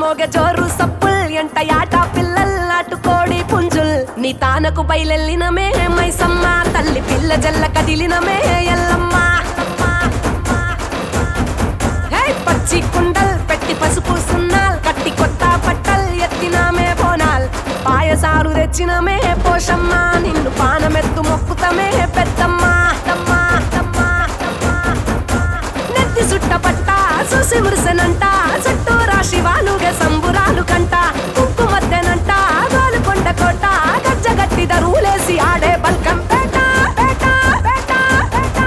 మోగ జోరు సప్పుల్ ఎంట యాట పిల్లల్ నాటుకోడి పుంజుల్ నీ తానకు బయలెల్లినమే మైసమ్మ తల్లి పిల్ల జల్ల కదిలినమే ఎల్లమ్మ హే పచ్చి కుండల్ పెట్టి పసుపు సున్నాల్ కట్టి కొత్త పట్టల్ ఎత్తినామే బోనాల్ పాయసారు తెచ్చినమే పోషమ్మ నిన్ను పానమెత్తు మొక్కుతమే పెద్దమ్మ తమ్మ, తమ్మ, తమ్మ. నెత్తి సుట్టపట్ట చూసి మురిసెనంట చుట్టూ రాశి వాలుగే సంబురాలు కంట కుంకుమద్దెనంట గోలుకొండ కోట గజ్జగట్టి దరువులేసి ఆడే బల్కం పేట పేట పేట పేట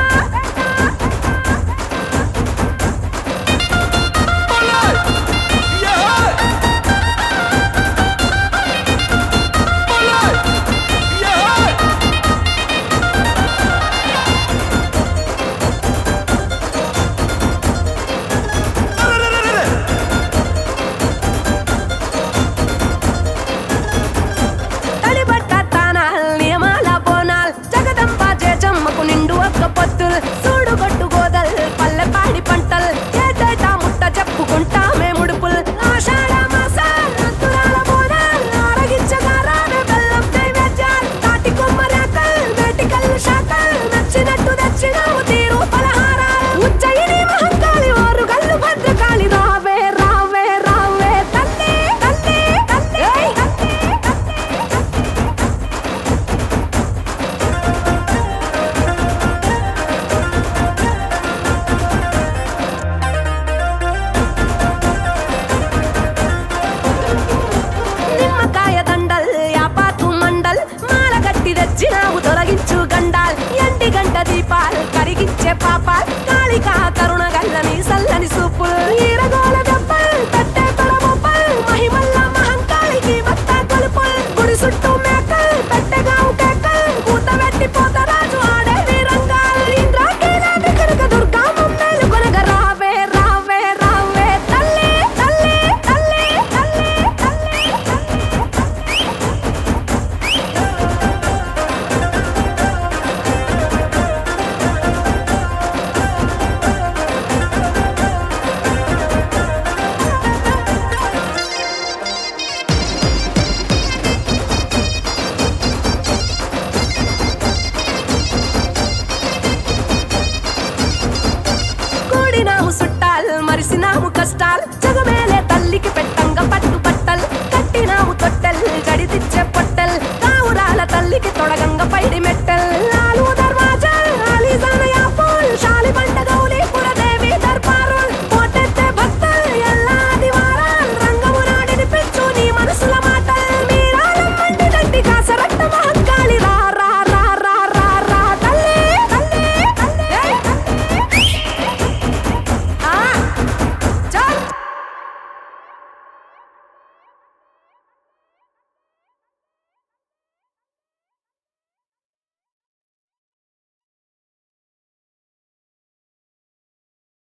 తడిబట్ట తానాల్ నియమాల బోనాల్ జగదంబ జేజమ్మకు నిండు ఒక్క పొత్తుల్ సూడు గొట్టు గోదల్ పల్లె పాడి పంటల్ ఏటేటా ముట్ట చెప్పుకుంటామే ముడుపుల్ ఆషాఢ మాసాల్ అంతురాల బోనాల్ ఆరగించగారానే బెల్లం నైవేద్యాల్ తాటి కొమ్మరేకల్ వేటికల్ శాఖల్ నచ్చినట్టు తెచ్చినాము తీరు పలహారాలు ఉజ్జయిని మహంకాళి వారు గల్లు భద్రకాళి రావే రావే రావే తల్లి తల్లి తల్లి తల్లి నిమ్మకాయ దండల్ యాపాకు మండల్ మాల గట్టి తెచ్చినావు తొలగించు గండాల్ ఎండి గంట దీపాల్ కరిగించే పాపాల్ కాళికా